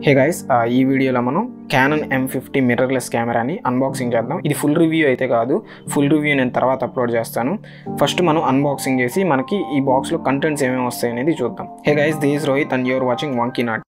Hey guys ఈ వీడియోలో మనం క్యానన్ ఎం ఫిఫ్టీ మిర్రర్లెస్ కెమెరాని అన్బాక్సింగ్ చేద్దాం ఇది ఫుల్ రివ్యూ అయితే కాదు ఫుల్ రివ్యూ నేను తర్వాత అప్లోడ్ చేస్తాను ఫస్ట్ మనం అన్బాక్సింగ్ చేసి మనకి ఈ బాక్స్లో కంటెంట్స్ ఏమేమి వస్తాయి అనేది చూద్దాం hey guys this Rohit and you're watching వాంకీ నాట్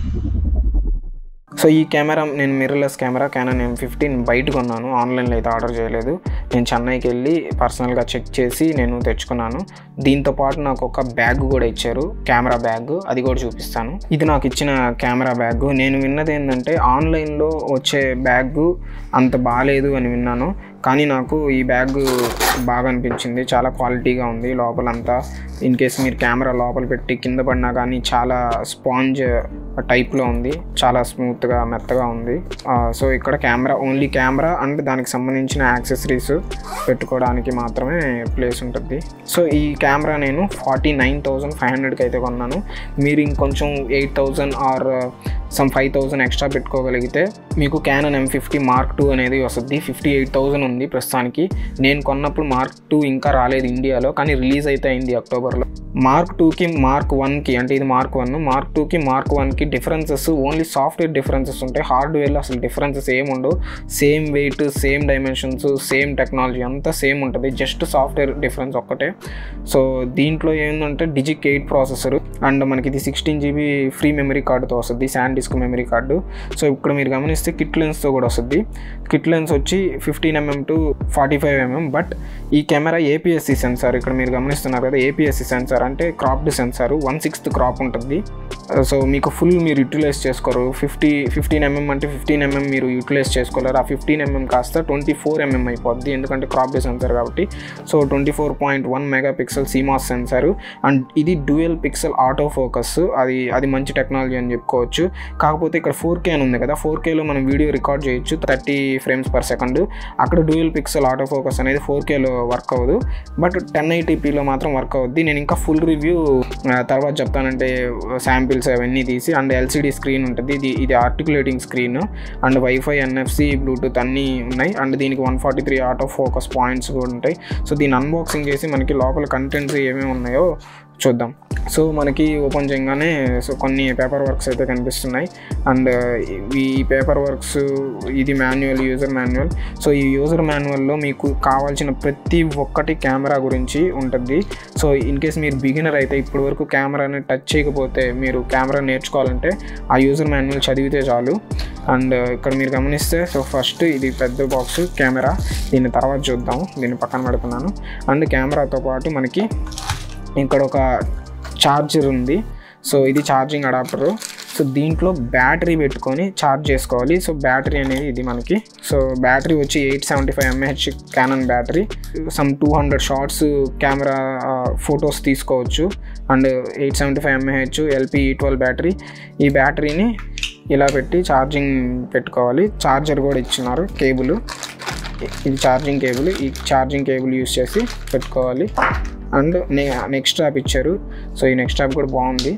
సో ఈ కెమెరా నేను mirrorless camera Canon M fifteen బయట కొన్నాను ఆన్లైన్లో అయితే ఆర్డర్ చేయలేదు నేను చెన్నైకి వెళ్ళి పర్సనల్గా చెక్ చేసి నేను తెచ్చుకున్నాను దీంతో పాటు నాకు ఒక బ్యాగ్ కూడా ఇచ్చారు కెమెరా బ్యాగ్ అది కూడా చూపిస్తాను ఇది నాకు ఇచ్చిన కెమెరా బ్యాగ్ నేను విన్నది ఏంటంటే ఆన్లైన్లో వచ్చే బ్యాగ్ అంత బాగాలేదు అని విన్నాను కానీ నాకు ఈ బ్యాగ్ బాగా అనిపించింది చాలా క్వాలిటీగా ఉంది లోపలంతా ఇన్ కేస్ మీరు కెమెరా లోపల పెట్టి కింద పడినా కానీ చాలా స్పాంజ్ టైప్లో ఉంది చాలా స్మూత్గా మెత్తగా ఉంది సో ఇక్కడ కెమెరా ఓన్లీ కెమెరా అండ్ దానికి సంబంధించిన యాక్సెసరీస్ పెట్టుకోవడానికి మాత్రమే ప్లేస్ ఉంటుంది సో ఈ కెమెరా నేను ఫార్టీ నైన్ థౌజండ్ ఫైవ్ హండ్రెడ్కి అయితే కొన్నాను మీరు ఇంకొంచెం eight thousand or some five thousand extra పెట్టుకోగలిగితే మీకు Canon M fifty mark two అనేది వస్తుంది ఫిఫ్టీ ఎయిట్ థౌజండ్ ఉంది ప్రస్తుతానికి నేను కొన్నప్పుడు మార్క్ టూ ఇంకా రాలేదు ఇండియాలో కానీ రిలీజ్ అయితే అయింది అక్టోబర్లో మార్క్ టూకి మార్క్ వన్కి అంటే ఇది మార్క్ వన్ మార్క్ టూకి మార్క్ వన్కి డిఫరెన్సెస్ ఓన్లీ సాఫ్ట్వేర్ డిఫరెన్సెస్ ఉంటాయి హార్డ్వేర్లో అసలు డిఫరెన్సెస్ ఏమి ఉండవు same weight same dimensions same technology అంతా సేమ్ ఉంటుంది జస్ట్ సాఫ్ట్వేర్ డిఫరెన్స్ ఒక్కటే సో దీంట్లో ఏంటంటే డిజిక్ ఎయిట్ ప్రాసెసర్ అండ్ మనకి ఇది సిక్స్టీన్ జీబీ ఫ్రీ మెమరీ కార్డుతో వస్తుంది SanDisk memory card so ఇక్కడ మీరు గమనిస్తే కిట్ లెన్స్తో కూడా వస్తుంది కిట్ లెన్స్ వచ్చి fifteen MM to forty five MM but ఈ కెమెరా ఏపీఎస్సి సెన్సార్ ఇక్కడ మీరు గమనిస్తున్నారు కదా ఏపీఎస్సి సెన్సార్ అంటే cropped sensor one sixth crop ఉంటుంది సో మీకు ఫుల్ మీరు యూటిలైజ్ చేసుకోరు ఫిఫ్టీ ఫిఫ్టీన్ ఎంఎం అంటే ఫిఫ్టీన్ ఎంఎం మీరు యూటిలైజ్ చేసుకోలేరు ఆ ఫిఫ్టీన్ ఎంఎం కాస్త ట్వంటీ ఫోర్ ఎంఎం అయిపోద్ది ఎందుకంటే క్రాప్డ్ సెన్సార్ కాబట్టి so twenty four point one megapixel CMOS sensor and ఇది డ్యూయల్ పిక్సెల్ ఆటో ఫోకస్ అది అది మంచి టెక్నాలజీ అని చెప్పుకోవచ్చు కాకపోతే ఇక్కడ ఫోర్ కే అని ఉంది కదా ఫోర్ కేలో మనం వీడియో రికార్డ్ చేయొచ్చు థర్టీ ఫ్రేమ్స్ పర్ సెకండ్ అక్కడ డ్యూయల్ పిక్సెల్ ఆటో ఫోకస్ అనేది ఫోర్ కేలో వర్క్ అవ్వదు బట్ టెన్ ఐటీపీలో మాత్రం వర్క్ అవుద్ది నేను ఇంకా ఫుల్ రివ్యూ తర్వాత చెప్తానంటే శాంపిల్స్ అవన్నీ తీసి అండ్ ఎల్సిడి స్క్రీన్ ఉంటుంది ఇది ఇది articulating screen and wifi NFC Bluetooth అన్నీ ఉన్నాయి అండ్ దీనికి one forty three auto focus points కూడా ఉంటాయి సో దీన్ని అన్బాక్సింగ్ చేసి మనకి లోపల కంటెంట్స్ ఏమేమి ఉన్నాయో చూద్దాం సో మనకి ఓపెన్ చేయగానే సో కొన్ని పేపర్ వర్క్స్ అయితే కనిపిస్తున్నాయి అండ్ ఈ పేపర్ వర్క్స్ ఇది మాన్యువల్ యూజర్ మాన్యువల్ సో ఈ యూజర్ మాన్యువల్లో మీకు కావాల్సిన ప్రతి ఒక్కటి కెమెరా గురించి ఉంటుంది సో ఇన్ కేస్ మీరు బిగినర్ అయితే ఇప్పటి వరకు కెమెరాని టచ్ చేయకపోతే మీరు కెమెరా నేర్చుకోవాలంటే ఆ యూజర్ మాన్యువల్ చదివితే చాలు అండ్ ఇక్కడ మీరు గమనిస్తే సో ఫస్ట్ ఇది పెద్ద బాక్స్ కెమెరా దీన్ని తర్వాత చూద్దాం దీన్ని పక్కన పెడుతున్నాను అండ్ కెమెరాతో పాటు మనకి ఇక్కడ ఒక ఛార్జర్ ఉంది సో ఇది ఛార్జింగ్ అడాప్టరు సో దీంట్లో బ్యాటరీ పెట్టుకొని ఛార్జ్ చేసుకోవాలి సో బ్యాటరీ అనేది ఇది మనకి సో బ్యాటరీ వచ్చి eight seventy five MAH Canon battery some two hundred shots camera photos తీసుకోవచ్చు and eight seventy five MAH LP twelve battery ఈ బ్యాటరీని ఇలా పెట్టి ఛార్జింగ్ పెట్టుకోవాలి ఛార్జర్ కూడా ఇచ్చినారు కేబుల్ ఇది ఛార్జింగ్ కేబుల్ ఈ ఛార్జింగ్ కేబుల్ యూస్ చేసి పెట్టుకోవాలి అండ్ నే నెక్స్ట్ యాప్ ఇచ్చారు సో ఈ నెక్స్ట్ యాప్ కూడా బాగుంది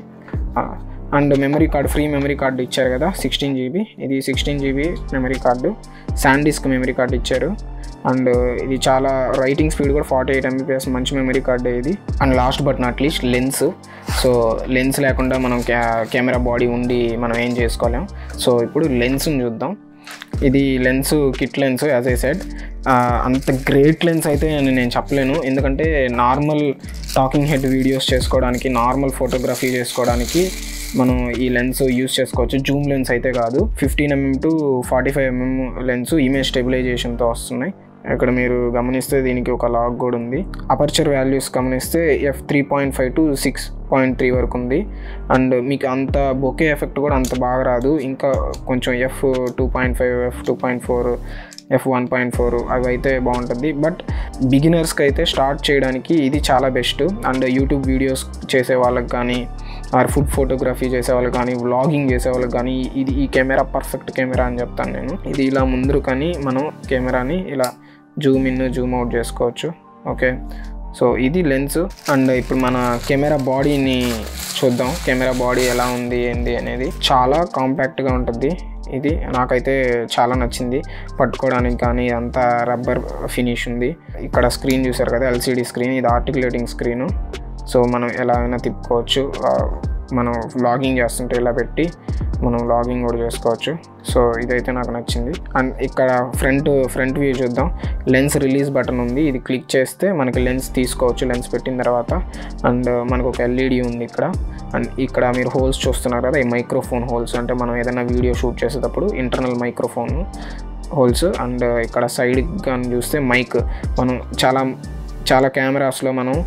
and memory card free memory card ఇచ్చారు కదా సిక్స్టీన్ జీబీ ఇది sixteen GB memory card SanDisk memory card ఇచ్చారు అండ్ ఇది చాలా రైటింగ్ స్పీడ్ కూడా ఫార్టీ ఎయిట్ ఎంబీపీఎస్ మంచి మెమరీ కార్డు ఇది and last but not least lens so lens లేకుండా మనం కె కెమెరా బాడీ ఉండి మనం ఏం చేసుకోలేం సో ఇప్పుడు లెన్స్ని చూద్దాం ఇది lens kit lens as I said అంత గ్రేట్ లెన్స్ అయితే నేను చెప్పలేను ఎందుకంటే నార్మల్ టాకింగ్ హెడ్ వీడియోస్ చేసుకోవడానికి నార్మల్ ఫోటోగ్రఫీ చేసుకోవడానికి మనం ఈ లెన్స్ యూస్ చేసుకోవచ్చు జూమ్ లెన్స్ అయితే కాదు fifteen MM to forty five MM lens image స్టెబిలైజేషన్తో వస్తున్నాయి ఇక్కడ మీరు గమనిస్తే దీనికి ఒక లాగ్ కూడా ఉంది అపర్చర్ వాల్యూస్ గమనిస్తే F three point five to six point three వరకు ఉంది అండ్ మీకు అంత బొకే ఎఫెక్ట్ కూడా అంత బాగా రాదు ఇంకా కొంచెం F two point five F two point four F one point four అవి అయితే బాగుంటుంది బట్ బిగినర్స్కి అయితే స్టార్ట్ చేయడానికి ఇది చాలా బెస్ట్ అండ్ యూట్యూబ్ వీడియోస్ చేసే వాళ్ళకి కానీ ఆర్ ఫుడ్ ఫోటోగ్రఫీ చేసే వాళ్ళకి కానీ వ్లాగింగ్ చేసే వాళ్ళకి కానీ ఇది ఈ కెమెరా పర్ఫెక్ట్ కెమెరా అని చెప్తాను నేను ఇది ఇలా ముందు కానీ మనం కెమెరాని ఇలా జూమ్ ఇన్ జూమ్ అవుట్ చేసుకోవచ్చు ఓకే సో ఇది లెన్స్ అండ్ ఇప్పుడు మన కెమెరా బాడీని చూద్దాం కెమెరా బాడీ ఎలా ఉంది ఏంది అనేది చాలా కాంపాక్ట్గా ఉంటుంది ఇది నాకైతే చాలా నచ్చింది పట్టుకోవడానికి కానీ అంతా రబ్బర్ ఫినిష్ ఉంది ఇక్కడ స్క్రీన్ చూసారు కదా ఎల్సిడి స్క్రీన్ ఇది ఆర్టికులేటింగ్ స్క్రీన్ సో మనం ఎలా అయినా తిప్పుకోవచ్చు ఆ, మనం వ్లాగింగ్ చేస్తుంటే ఇలా పెట్టి మనం లాగింగ్ కూడా చేసుకోవచ్చు సో ఇదైతే నాకు నచ్చింది అండ్ ఇక్కడ ఫ్రంట్ ఫ్రంట్ వ్యూ చూద్దాం లెన్స్ రిలీజ్ బటన్ ఉంది ఇది క్లిక్ చేస్తే మనకి లెన్స్ తీసుకోవచ్చు లెన్స్ పెట్టిన తర్వాత అండ్ మనకు ఒక ఎల్ఈడి ఉంది ఇక్కడ అండ్ ఇక్కడ మీరు హోల్స్ చూస్తున్నారు కదా ఈ మైక్రోఫోన్ హోల్స్ అంటే మనం ఏదైనా వీడియో షూట్ చేసేటప్పుడు ఇంటర్నల్ మైక్రోఫోన్ హోల్స్ అండ్ ఇక్కడ సైడ్ కానీ చూస్తే మైక్ మనం చాలా చాలా కెమెరాస్లో మనం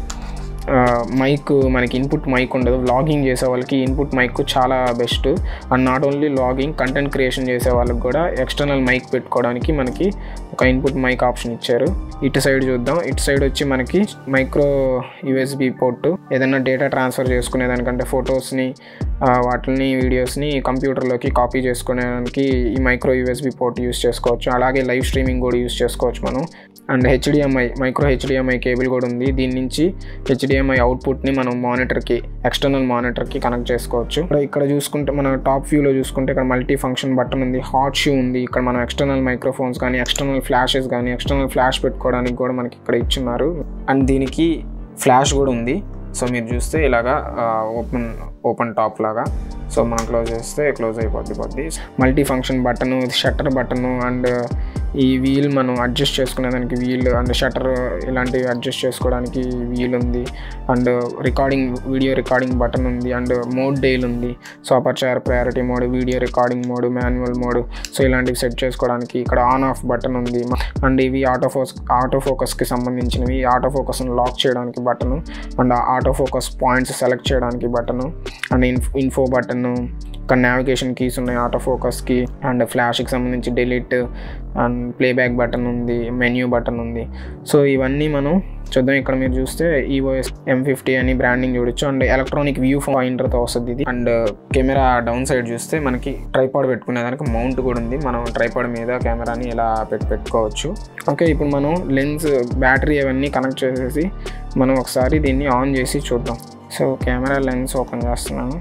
మైక్ మనకి ఇన్పుట్ మైక్ ఉండదు వ్లాగింగ్ చేసే వాళ్ళకి ఇన్పుట్ మైక్ చాలా best and not only logging content creation చేసే వాళ్ళకి కూడా ఎక్స్టర్నల్ మైక్ పెట్టుకోవడానికి మనకి ఒక ఇన్పుట్ మైక్ ఆప్షన్ ఇచ్చారు ఇటు సైడ్ చూద్దాం ఇటు సైడ్ వచ్చి మనకి మైక్రో యూఎస్బి పోర్ట్ ఏదైనా డేటా ట్రాన్స్ఫర్ చేసుకునే దానికంటే ఫొటోస్ని వాటిని వీడియోస్ని కంప్యూటర్లోకి కాపీ చేసుకునేదానికి ఈ మైక్రో యూఎస్బి పోర్ట్ యూస్ చేసుకోవచ్చు అలాగే లైవ్ స్ట్రీమింగ్ కూడా యూస్ చేసుకోవచ్చు మనం and HDMI micro HDMI cable కూడా ఉంది దీని నుంచి హెచ్డిఎంఐ అవుట్పుట్ని మనం మానిటర్కి ఎక్స్టర్నల్ మానిటర్కి కనెక్ట్ చేసుకోవచ్చు ఇక్కడ ఇక్కడ చూసుకుంటే మన టాప్ వ్యూలో చూసుకుంటే ఇక్కడ మల్టీ ఫంక్షన్ బటన్ ఉంది హాట్ షూ ఉంది ఇక్కడ మనం ఎక్స్టర్నల్ మైక్రోఫోన్స్ కానీ ఎక్స్టర్నల్ ఫ్లాషెస్ కానీ ఎక్స్టర్నల్ ఫ్లాష్ పెట్టుకోవడానికి కూడా మనకి ఇక్కడ ఇచ్చున్నారు అండ్ దీనికి ఫ్లాష్ కూడా ఉంది సో మీరు చూస్తే ఇలాగా ఓపెన్ ఓపెన్ టాప్ లాగా సో మనం క్లోజ్ చేస్తే క్లోజ్ అయిపోద్ది పోద్ది multi function button shutter button and ఈ వీల్ మనం అడ్జస్ట్ చేసుకునే దానికి వీల్ అండ్ షట్టర్ ఇలాంటివి అడ్జస్ట్ చేసుకోవడానికి వీల్ ఉంది and recording video recording button ఉంది అండ్ మోడ్ డైల్ ఉంది so aperture priority mode video recording mode manual mode so ఇలాంటివి సెట్ చేసుకోవడానికి ఇక్కడ ఆన్ ఆఫ్ బటన్ ఉంది అండ్ ఇవి ఆటో ఫోకస్ ఆటో ఫోకస్కి సంబంధించినవి ఆటో ఫోకస్ని లాక్ చేయడానికి button and auto focus points select చేయడానికి బటన్ అండ్ ఇన్ఫ్ ఇన్ఫో బటన్ ఇక్కడ నావిగేషన్ కీస్ ఉన్నాయి ఆటో ఫోకస్కి అండ్ ఫ్లాష్కి సంబంధించి డిలీట్ అండ్ ప్లేబ్యాక్ బటన్ ఉంది మెన్యూ బటన్ ఉంది సో ఇవన్నీ మనం చూద్దాం ఇక్కడ మీరు చూస్తే ఈఓఎస్ ఎం ఫిఫ్టీ అని బ్రాండింగ్ చూడొచ్చు అండ్ ఎలక్ట్రానిక్ వ్యూ పాయింటర్తో వస్తుంది ఇది అండ్ కెమెరా డౌన్ సైడ్ చూస్తే మనకి ట్రైపాడ్ పెట్టుకునే దానికి మౌంట్ కూడా ఉంది మనం ట్రైపాడ్ మీద కెమెరాని ఇలా పెట్టి పెట్టుకోవచ్చు ఓకే ఇప్పుడు మనం లెన్స్ బ్యాటరీ అవన్నీ కనెక్ట్ చేసేసి మనం ఒకసారి దీన్ని ఆన్ చేసి చూద్దాం సో కెమెరా లెన్స్ ఓపెన్ చేస్తున్నాను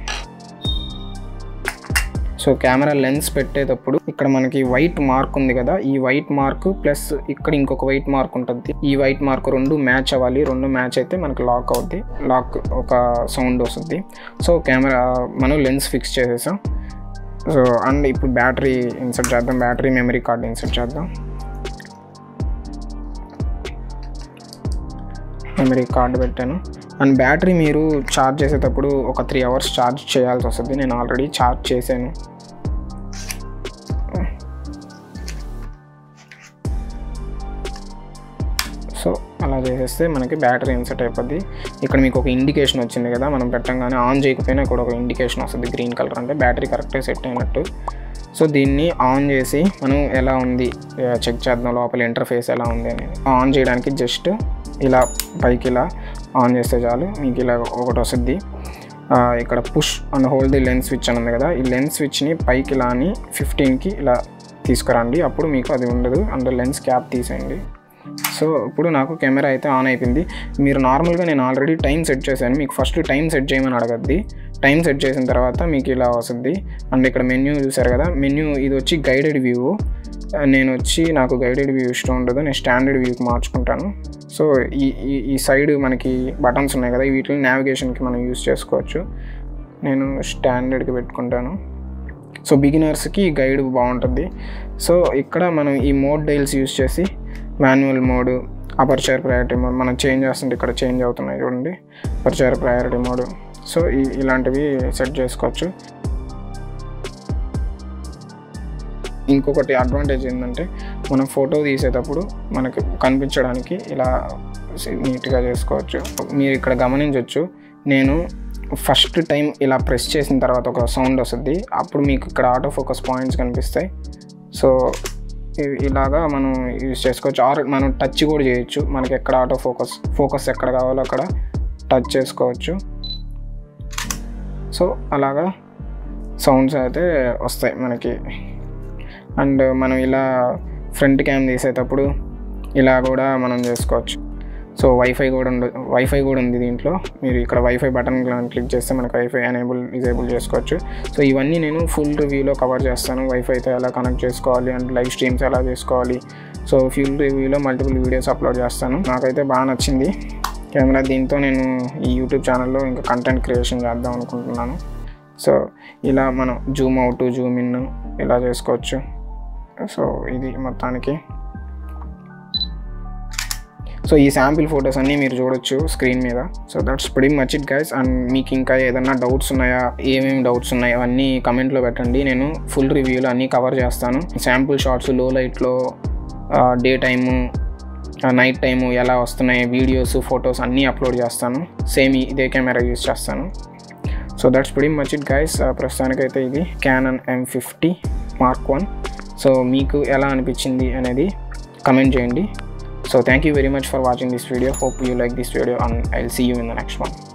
సో కెమెరా లెన్స్ పెట్టేటప్పుడు ఇక్కడ మనకి వైట్ మార్క్ ఉంది కదా ఈ వైట్ మార్క్ ప్లస్ ఇక్కడ ఇంకొక వైట్ మార్క్ ఉంటుంది ఈ వైట్ మార్క్ రెండు మ్యాచ్ అవ్వాలి రెండు మ్యాచ్ అయితే మనకి లాక్ అవుద్ది లాక్ ఒక సౌండ్ వస్తుంది సో కెమెరా మనం లెన్స్ ఫిక్స్ చేసేసాం సో అండ్ ఇప్పుడు బ్యాటరీ ఇన్సర్ట్ చేద్దాం బ్యాటరీ మెమరీ కార్డ్ ఇన్సర్ట్ చేద్దాం మెమరీ కార్డు పెట్టాను అండ్ బ్యాటరీ మీరు ఛార్జ్ చేసేటప్పుడు ఒక త్రీ అవర్స్ ఛార్జ్ చేయాల్సి వస్తుంది నేను ఆల్రెడీ ఛార్జ్ చేశాను సో అలా చేసేస్తే మనకి బ్యాటరీ ఇన్సెట్ అయిపోద్ది ఇక్కడ మీకు ఒక ఇండికేషన్ వచ్చింది కదా మనం పెట్టంగానే ఆన్ చేయకపోయినా ఇక్కడ ఒక ఇండికేషన్ వస్తుంది గ్రీన్ కలర్ అంటే బ్యాటరీ కరెక్ట్గా సెట్ అయినట్టు సో దీన్ని ఆన్ చేసి మనం ఎలా ఉంది చెక్ చేద్దాం లోపల ఇంటర్ఫేస్ ఎలా ఉంది అనేది ఆన్ చేయడానికి జస్ట్ ఇలా పైకి ఇలా ఆన్ చేస్తే చాలు మీకు ఇలా ఒకటి వస్తుంది ఇక్కడ push and hold the lens switch అని ఉంది కదా ఈ లెన్స్ స్విచ్ని పైకి ఇలా అని ఫిఫ్టీన్కి ఇలా తీసుకురండి అప్పుడు మీకు అది ఉండదు అండ్ లెన్స్ క్యాప్ తీసేయండి సో ఇప్పుడు నాకు కెమెరా అయితే ఆన్ అయిపోయింది మీరు నార్మల్గా నేను ఆల్రెడీ టైం సెట్ చేశాను మీకు ఫస్ట్ టైం సెట్ చేయమని అడగద్ది టైం సెట్ చేసిన తర్వాత మీకు ఇలా వస్తుంది అండ్ ఇక్కడ మెన్యూ చూసారు కదా మెన్యూ ఇది వచ్చి గైడెడ్ వ్యూ నేను వచ్చి నాకు గైడెడ్ వ్యూ ఇష్టం ఉండదు నేను స్టాండర్డ్ వ్యూకి మార్చుకుంటాను సో ఈ ఈ ఈ సైడ్ మనకి బటన్స్ ఉన్నాయి కదా వీటిని నావిగేషన్కి మనం యూస్ చేసుకోవచ్చు నేను స్టాండర్డ్కి పెట్టుకుంటాను సో బిగినర్స్కి గైడ్ బాగుంటుంది సో ఇక్కడ మనం ఈ మోడ్ డైల్స్ యూస్ చేసి manual mode aperture priority mode మనం చేంజ్ చేస్తుంటే ఇక్కడ చేంజ్ అవుతున్నాయి చూడండి అపర్చర్ ప్రయారిటీ మోడ్ సో ఈ ఇలాంటివి సెట్ చేసుకోవచ్చు ఇంకొకటి అడ్వాంటేజ్ ఏంటంటే మనం ఫోటో తీసేటప్పుడు మనకి కనిపించడానికి ఇలా నీట్గా చేసుకోవచ్చు మీరు ఇక్కడ గమనించవచ్చు నేను ఫస్ట్ టైం ఇలా ప్రెస్ చేసిన తర్వాత ఒక సౌండ్ వస్తుంది అప్పుడు మీకు ఇక్కడ ఆటో ఫోకస్ పాయింట్స్ కనిపిస్తాయి సో ఇలాగా మనం యూజ్ చేసుకోవచ్చు ఆర్ మనం టచ్ కూడా చేయొచ్చు మనకి ఎక్కడ ఆటో ఫోకస్ ఫోకస్ ఎక్కడ కావాలో అక్కడ టచ్ చేసుకోవచ్చు సో అలాగా సౌండ్స్ అయితే వస్తాయి మనకి అండ్ మనం ఇలా ఫ్రంట్ క్యామ్ తీసేటప్పుడు ఇలా కూడా మనం చేసుకోవచ్చు సో వైఫై కూడా ఉండ వైఫై కూడా ఉంది దీంట్లో మీరు ఇక్కడ వైఫై బటన్ క్లిక్ చేస్తే మనకు వైఫై ఎనేబుల్ డిజేబుల్ చేసుకోవచ్చు సో ఇవన్నీ నేను ఫుల్ రివ్యూలో కవర్ చేస్తాను వైఫైతో ఎలా కనెక్ట్ చేసుకోవాలి అండ్ లైవ్ స్ట్రీమ్స్ ఎలా చేసుకోవాలి సో ఫుల్ రివ్యూలో మల్టిపుల్ వీడియోస్ అప్లోడ్ చేస్తాను నాకైతే బాగా నచ్చింది కెమెరా దీంతో నేను ఈ యూట్యూబ్ ఛానల్లో ఇంకా కంటెంట్ క్రియేషన్ చేద్దాం అనుకుంటున్నాను సో ఇలా మనం జూమ్ అవుట్ జూమ్ ఇన్ ఇలా చేసుకోవచ్చు సో ఇది మొత్తానికి సో ఈ శాంపిల్ ఫొటోస్ అన్నీ మీరు చూడొచ్చు స్క్రీన్ మీద so that's pretty much it guys and మీకు ఇంకా ఏదైనా డౌట్స్ ఉన్నాయా ఏమేమి డౌట్స్ ఉన్నాయో అవన్నీ కమెంట్లో పెట్టండి నేను ఫుల్ రివ్యూలో అన్నీ కవర్ చేస్తాను శాంపుల్ షార్ట్స్ లో లైట్లో డే టైము నైట్ టైము ఎలా వస్తున్నాయి వీడియోస్ ఫొటోస్ అన్నీ అప్లోడ్ చేస్తాను సేమ్ ఇదే కెమెరా యూస్ చేస్తాను so that's pretty much it guys ప్రస్తుతానికైతే ఇది Canon M fifty mark one so మీకు ఎలా అనిపించింది అనేది కమెంట్ చేయండి So thank you very much for watching this video. Hope you like this video and I'll see you in the next one.